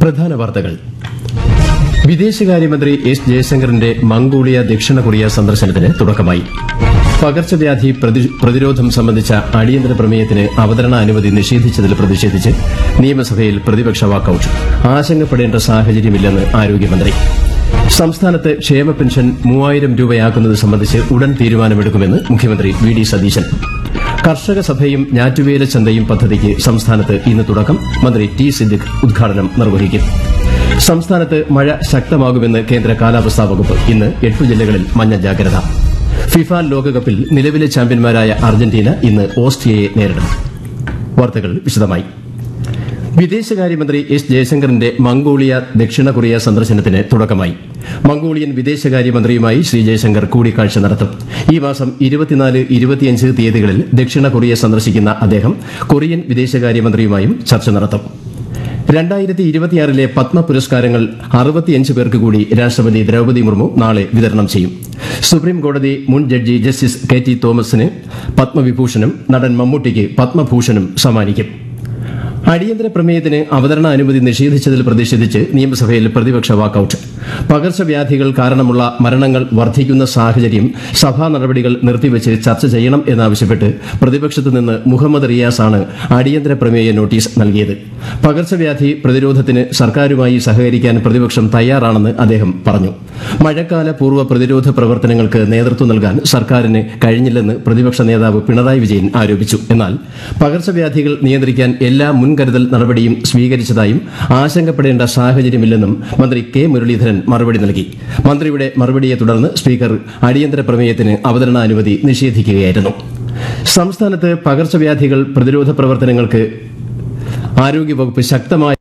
പ്രധാന വാർത്തകൾ വിദേശകാര്യമന്ത്രി എസ് ജയശങ്കറിന്റെ മംഗോളിയ ദക്ഷിണ കൊറിയ സന്ദർശനത്തിന് തുടക്കമായി പകർച്ചവ്യാധി പ്രതി- പ്രതിരോധം സംബന്ധിച്ച അടിയന്തര പ്രമേയത്തിന് അവതരണ അനുമതി നിഷേധിച്ചതിൽ പ്രതിഷേധിച്ച് നിയമസഭയിൽ പ്രതിപക്ഷ വാക്കൌട്ട് ആശങ്കപ്പെടേണ്ട സാഹചര്യമില്ലെന്ന് ആരോഗ്യമന്ത്രി സംസ്ഥാനത്ത് ക്ഷേമ പെൻഷൻ മൂവായിരം രൂപയാക്കുന്നത് സംബന്ധിച്ച് ഉടൻ തീരുമാനമെടുക്കുമെന്ന് മുഖ്യമന്ത്രി വി ഡി സതീശൻ കർഷക സഭയും ഞാറ്റുവേല ചന്തയും പദ്ധതിക്ക് സംസ്ഥാനത്ത് ഇന്ന് തുടക്കം മന്ത്രി ടി സിദ്ദിഖ് ഉദ്ഘാടനം നിർവഹിക്കും സംസ്ഥാനത്ത് മഴ ശക്തമാകുമെന്ന് കേന്ദ്ര കാലാവസ്ഥാ വകുപ്പ് ഇന്ന് എട്ടു ജില്ലകളിൽ മഞ്ഞ ജാഗ്രത ഫിഫ ലോകകപ്പിൽ നിലവിലെ ചാമ്പ്യന്മാരായ അർജന്റീന ഇന്ന് ഓസ്ട്രിയയെ നേരിടും വാർത്തകൾ വിശദമായി വിദേശകാര്യമന്ത്രി എസ് ജയശങ്കറിന്റെ മംഗോളിയ ദക്ഷിണ കൊറിയ സന്ദർശനത്തിന് തുടക്കമായി മംഗോളിയൻ വിദേശകാര്യമന്ത്രിയുമായി ശ്രീ ജയശങ്കർ കൂടിക്കാഴ്ച നടത്തും ഈ മാസം ഇരുപത്തിനാല് ഇരുപത്തിയഞ്ച് തീയതികളിൽ ദക്ഷിണ കൊറിയ സന്ദർശിക്കുന്ന അദ്ദേഹം കൊറിയൻ വിദേശകാര്യമന്ത്രിയുമായും ചർച്ച നടത്തും രണ്ടായിരത്തി ഇരുപത്തിയാറിലെ പത്മ പുരസ്കാരങ്ങൾ അറുപത്തിയഞ്ച് പേർക്ക് കൂടി രാഷ്ട്രപതി ദ്രൌപദി മുർമു നാളെ വിതരണം ചെയ്യും സുപ്രീം കോടതി മുൻ ജഡ്ജി ജസ്റ്റിസ് കെ ടി തോമസിന് പത്മവിഭൂഷണും നടൻ മമ്മൂട്ടിക്ക് പത്മഭൂഷണും സമ്മാനിക്കും അടിയന്തര പ്രമേയത്തിന് അവതരണ അനുമതി നിഷേധിച്ചതിൽ പ്രതിഷേധിച്ച് നിയമസഭയിൽ പ്രതിപക്ഷ വാക്കൌട്ട് പകർച്ചവ്യാധികൾ കാരണമുള്ള മരണങ്ങൾ വർദ്ധിക്കുന്ന സാഹചര്യം സഭാ നടപടികൾ നിർത്തിവച്ച് ചർച്ച ചെയ്യണം എന്നാവശ്യപ്പെട്ട് പ്രതിപക്ഷത്തു നിന്ന് മുഹമ്മദ് റിയാസാണ് അടിയന്തര പ്രമേയ നോട്ടീസ് നൽകിയത് പകർച്ചവ്യാധി പ്രതിരോധത്തിന് സർക്കാരുമായി സഹകരിക്കാൻ പ്രതിപക്ഷം തയ്യാറാണെന്ന് അദ്ദേഹം പറഞ്ഞു മഴക്കാല പൂർവ്വ പ്രതിരോധ പ്രവർത്തനങ്ങൾക്ക് നേതൃത്വം നൽകാൻ സർക്കാരിന് കഴിഞ്ഞില്ലെന്ന് പ്രതിപക്ഷ നേതാവ് പിണറായി വിജയൻ ആരോപിച്ചു എന്നാൽ പകർച്ചവ്യാധികൾ നിയന്ത്രിക്കാൻ എല്ലാ മുൻകരുതൽ നടപടിയും സ്വീകരിച്ചതായും ആശങ്കപ്പെടേണ്ട സാഹചര്യമില്ലെന്നും മന്ത്രി കെ മുരളീധരൻ മറുപടി നൽകി മന്ത്രിയുടെ മറുപടിയെ തുടർന്ന് സ്പീക്കർ അടിയന്തര പ്രമേയത്തിന് അവതരണാനുമതി നിഷേധിക്കുകയായിരുന്നു സംസ്ഥാനത്ത് പകർച്ചവ്യാധികൾ പ്രതിരോധ പ്രവർത്തനങ്ങൾക്ക് ആരോഗ്യവകുപ്പ് ശക്തമായ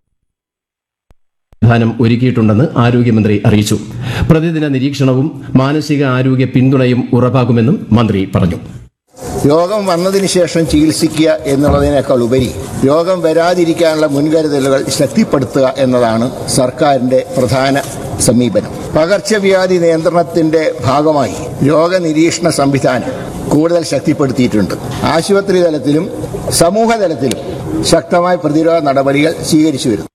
സംവിധാനം ഒരുക്കിയിട്ടുണ്ടെന്ന് ആരോഗ്യമന്ത്രി അറിയിച്ചു പ്രതിദിന നിരീക്ഷണവും മാനസിക ആരോഗ്യ പിന്തുണയും ഉറപ്പാക്കുമെന്നും മന്ത്രി പറഞ്ഞു രോഗം വന്നതിന് ശേഷം ചികിത്സിക്കുക എന്നുള്ളതിനേക്കാൾ ഉപരി രോഗം വരാതിരിക്കാനുള്ള മുൻകരുതലുകൾ ശക്തിപ്പെടുത്തുക എന്നതാണ് സർക്കാരിന്റെ പ്രധാന സമീപനം പകർച്ചവ്യാധി നിയന്ത്രണത്തിന്റെ ഭാഗമായി രോഗനിരീക്ഷണ സംവിധാനം കൂടുതൽ ശക്തിപ്പെടുത്തിയിട്ടുണ്ട് ആശുപത്രി തലത്തിലും സമൂഹ തലത്തിലും ശക്തമായ പ്രതിരോധ നടപടികൾ സ്വീകരിച്ചു വരുന്നു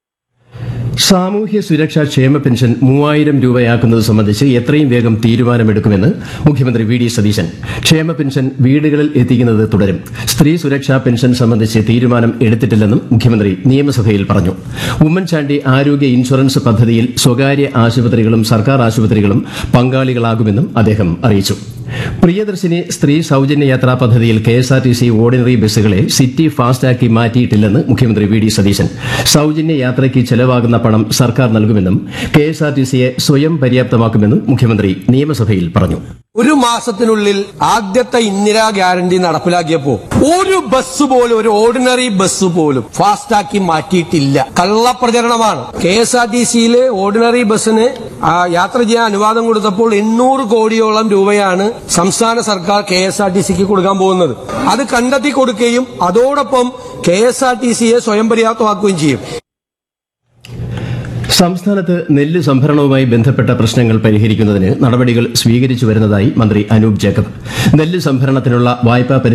സാമൂഹ്യ സുരക്ഷാ ക്ഷേമ പെൻഷൻ മൂവായിരം രൂപയാക്കുന്നത് സംബന്ധിച്ച് എത്രയും വേഗം തീരുമാനമെടുക്കുമെന്ന് മുഖ്യമന്ത്രി വി ഡി സതീശൻ ക്ഷേമ പെൻഷൻ വീടുകളിൽ എത്തിക്കുന്നത് തുടരും സ്ത്രീ സുരക്ഷാ പെൻഷൻ സംബന്ധിച്ച് തീരുമാനം എടുത്തിട്ടില്ലെന്നും മുഖ്യമന്ത്രി നിയമസഭയിൽ പറഞ്ഞു ഉമ്മൻചാണ്ടി ആരോഗ്യ ഇൻഷുറൻസ് പദ്ധതിയിൽ സ്വകാര്യ ആശുപത്രികളും സർക്കാർ ആശുപത്രികളും പങ്കാളികളാകുമെന്നും അദ്ദേഹം അറിയിച്ചു പ്രിയദർശിനി സ്ത്രീ സൌജന്യ യാത്രാ പദ്ധതിയിൽ K S R T C ordinary ബസ്സുകളെ സിറ്റി ഫാസ്റ്റാക്കി മാറ്റിയിട്ടില്ലെന്ന് മുഖ്യമന്ത്രി വി ഡി സതീശൻ സൌജന്യ യാത്രയ്ക്ക് ചെലവാകുന്ന പണം സർക്കാർ നൽകുമെന്നും കെ എസ് ആർ ടി സിയെ സ്വയം പര്യാപ്തമാക്കുമെന്നും മുഖ്യമന്ത്രി നിയമസഭയിൽ പറഞ്ഞു ഒരു മാസത്തിനുള്ളിൽ ആദ്യത്തെ ഇന്ദിരാ ഗ്യാരണ്ടി നടപ്പിലാക്കിയപ്പോ ഒരു ബസ് പോലും ഒരു ഓർഡിനറി ബസ് പോലും ഫാസ്റ്റാക്കി മാറ്റിയിട്ടില്ല കള്ളപ്രചരണമാണ് കെ എസ് ആർ ടി സിയിലെ ഓർഡിനറി ബസ്സിന് ആ, യാത്ര ചെയ്യാൻ അനുവാദം കൊടുത്തപ്പോൾ എണ്ണൂറ് കോടിയോളം രൂപയാണ് സംസ്ഥാന സർക്കാർ കെ എസ് ആർ ടി സിക്ക് കൊടുക്കാൻ പോകുന്നത് അത് കണ്ടെത്തി കൊടുക്കുകയും അതോടൊപ്പം കെ എസ് ആർ ടി സിയെ സ്വയം പര്യാപ്തമാക്കുകയും ചെയ്യും സംസ്ഥാനത്ത് നെല്ല് സംഭരണവുമായി ബന്ധപ്പെട്ട പ്രശ്നങ്ങൾ പരിഹരിക്കുന്നതിന് നടപടികൾ സ്വീകരിച്ചു വരുന്നതായി മന്ത്രി അനൂപ് ജേക്കബ് നെല്ല് സംഭരണത്തിനുള്ള വായ്പാ